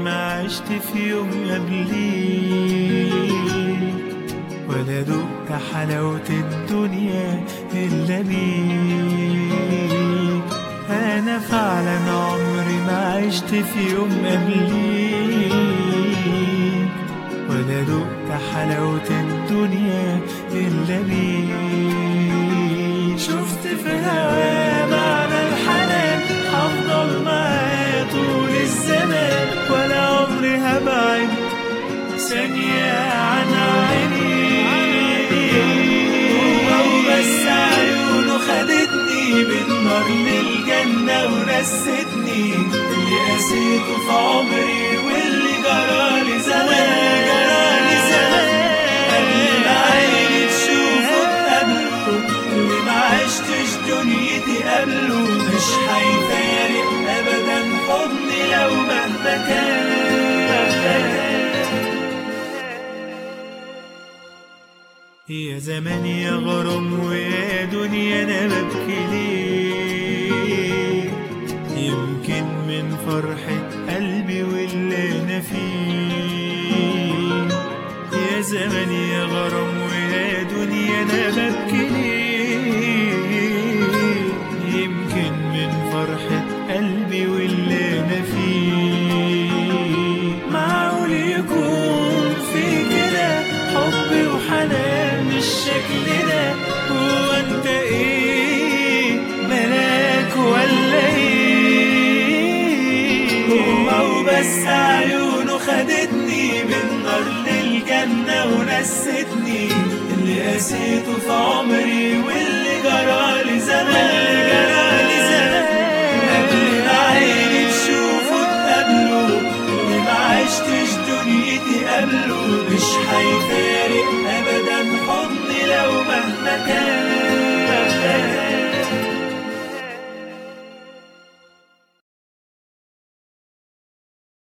ما عشت في يوم قبليك ولا دقت حلاوة الدنيا إلا بيك أنا فعلا عمري ما عشت في يوم قبليك ولا دقت حلاوة الدنيا إلا بيك شفت في هوا معنى الحنان هفضل معاه طول الزمان ولا عمري هبعد ثانية عن عيني هو وبس عيونه خدتني بالنار للجنة ونستني اللي قسيته في عمري واللي جرالي زمان جرالي زمان قبل ما عيني تشوفه تقابله اللي ما عشتش دنيتي قبله مش هيفارق ابدا حضني لو مهما كان يا زمان يا غرام ويا دنيا انا ببكي ليه يمكن من فرحة قلبي واللي انا فيه يا زمان يا غرام ويا دنيا انا ببكي ليه يمكن من فرحة قلبي واللي انا فيه معقول يكون في كده حب وحنان بالشكل ده هو انت ايه ملاك ولا ايه هو وبس عيونه خدتني بالنار للجنة ونستني اللي قسيته في عمري واللي جرالي زمان